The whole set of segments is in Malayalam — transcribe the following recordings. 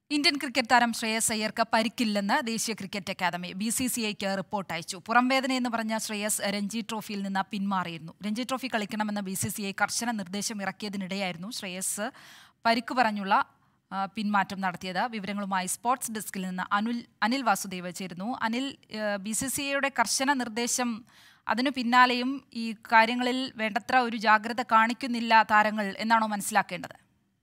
ഇന്ത്യൻ ക്രിക്കറ്റ് താരം ശ്രേയസ് അയ്യർക്ക് പരിക്കില്ലെന്ന് ദേശീയ cricket academy B C C ഐക്ക് റിപ്പോർട്ട് അയച്ചു പുറംവേദനയെന്ന് പറഞ്ഞ ശ്രേയസ് രഞ്ജി ട്രോഫിയിൽ നിന്ന് പിന്മാറിയിരുന്നു രഞ്ജി ട്രോഫി കളിക്കണമെന്ന് ബി സി സി ഐ കർശന നിർദ്ദേശം ഇറക്കിയതിനിടെയായിരുന്നു ശ്രേയസ് പരിക്ക് പറഞ്ഞുള്ള ആ, പിന്മാറ്റം നടത്തിയത് വിവരങ്ങളുമായി സ്പോർട്സ് ഡെസ്കിൽ നിന്ന് അനുൽ അനിൽ വാസുദേവ് ചേരുന്നു അനിൽ ബി സി സി ഐയുടെ കർശന നിർദ്ദേശം അതിനു പിന്നാലെയും ഈ കാര്യങ്ങളിൽ വേണ്ടത്ര ഒരു ജാഗ്രത കാണിക്കുന്നില്ല താരങ്ങൾ എന്നാണോ മനസ്സിലാക്കേണ്ടത്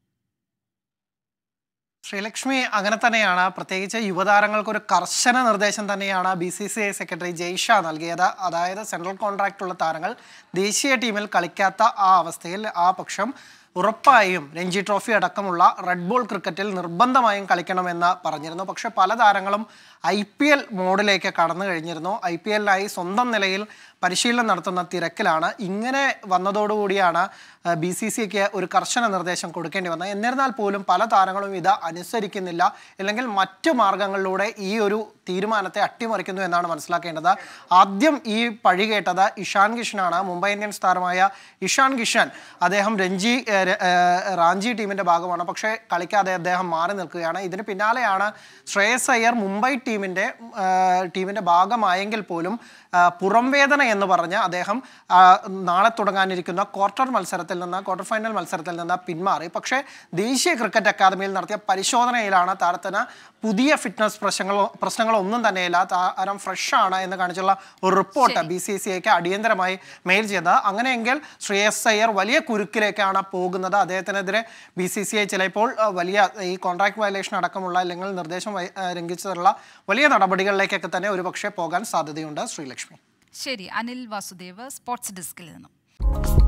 ശ്രീലക്ഷ്മി അങ്ങനെ തന്നെയാണ് പ്രത്യേകിച്ച് യുവതാരങ്ങൾക്ക് ഒരു കർശന നിർദ്ദേശം തന്നെയാണ് B C C I secretary Jay Shah നൽകിയത് അതായത് സെൻട്രൽ കോൺട്രാക്റ്റ് ഉള്ള താരങ്ങൾ ദേശീയ ടീമിൽ കളിക്കാത്ത ആ അവസ്ഥയിൽ ആ പക്ഷം ഉറപ്പായും രഞ്ജി ട്രോഫി അടക്കമുള്ള റെഡ് ബോൾ ക്രിക്കറ്റിൽ നിർബന്ധമായും കളിക്കണമെന്ന് പറഞ്ഞിരുന്നു പക്ഷെ പല താരങ്ങളും ഐ പി എൽ മോഡിലേക്ക് കടന്നു കഴിഞ്ഞിരുന്നു ഐ പി എല്ലിനായി സ്വന്തം നിലയിൽ പരിശീലനം നടത്തുന്ന തിരക്കിലാണ് ഇങ്ങനെ വന്നതോടുകൂടിയാണ് ബി സി സിക്ക് ഒരു കർശന നിർദ്ദേശം കൊടുക്കേണ്ടി വന്നത് എന്നിരുന്നാൽ പോലും പല താരങ്ങളും ഇത് അനുസരിക്കുന്നില്ല അല്ലെങ്കിൽ മറ്റു മാർഗങ്ങളിലൂടെ ഈ ഒരു തീരുമാനത്തെ അട്ടിമറിക്കുന്നു എന്നാണ് മനസ്സിലാക്കേണ്ടത് ആദ്യം ഈ പഴി കേട്ടത് ഇഷാൻ കിഷനാണ് മുംബൈ ഇന്ത്യൻസ് താരമായ ഇഷാൻ കിഷൻ അദ്ദേഹം രഞ്ജി ഏഹ്, ര- ഏഹ്, റാഞ്ചി ടീമിന്റെ ഭാഗമാണ് പക്ഷേ കളിക്കാതെ അദ്ദേഹം മാറി നിൽക്കുകയാണ് ഇതിന് പിന്നാലെയാണ് ശ്രേയസ് അയ്യർ മുംബൈ ടീമിന്റെ ഏഹ്, ടീമിന്റെ ഭാഗമായെങ്കിൽ പോലും ആ, പുറംവേദന എന്ന് പറഞ്ഞ് അദ്ദേഹം ആ, നാളെ തുടങ്ങാനിരിക്കുന്ന ക്വാർട്ടർ മത്സരത്തിൽ നിന്ന് ക്വാർട്ടർ ഫൈനൽ മത്സരത്തിൽ നിന്ന് പിന്മാറി പക്ഷേ ദേശീയ ക്രിക്കറ്റ് അക്കാദമിയിൽ നടത്തിയ പരിശോധനയിലാണ് താരത്തിന് പുതിയ ഫിറ്റ്നസ് പ്രശ്നങ്ങളോ പ്രശ്നങ്ങളോ ഒന്നും തന്നെയില്ല താരം ഫ്രഷ് ആണ് എന്ന് കാണിച്ചുള്ള ഒരു റിപ്പോർട്ട് ബി സി സി ഐക്ക് അടിയന്തരമായി മെയിൽ ചെയ്തത് അങ്ങനെയെങ്കിൽ ശ്രേയസ് അയ്യർ വലിയ കുരുക്കിലേക്കാണ് പോകുന്നത് അദ്ദേഹത്തിനെതിരെ ബി സി സി ഐ ചിലപ്പോൾ ആ, വലിയ ഈ കോൺട്രാക്ട് വയലേഷൻ അടക്കമുള്ള അല്ലെങ്കിൽ നിർദ്ദേശം വൈ- ആ, ലംഘിച്ചതുള്ള വലിയ നടപടികളിലേക്കൊക്കെ തന്നെ ഒരുപക്ഷെ പോകാൻ സാധ്യതയുണ്ട് ശ്രീലക്ഷ്മി ശരി അനിൽ വാസുദേവ് സ്പോർട്സ് ഡെസ്കിൽ നിന്നും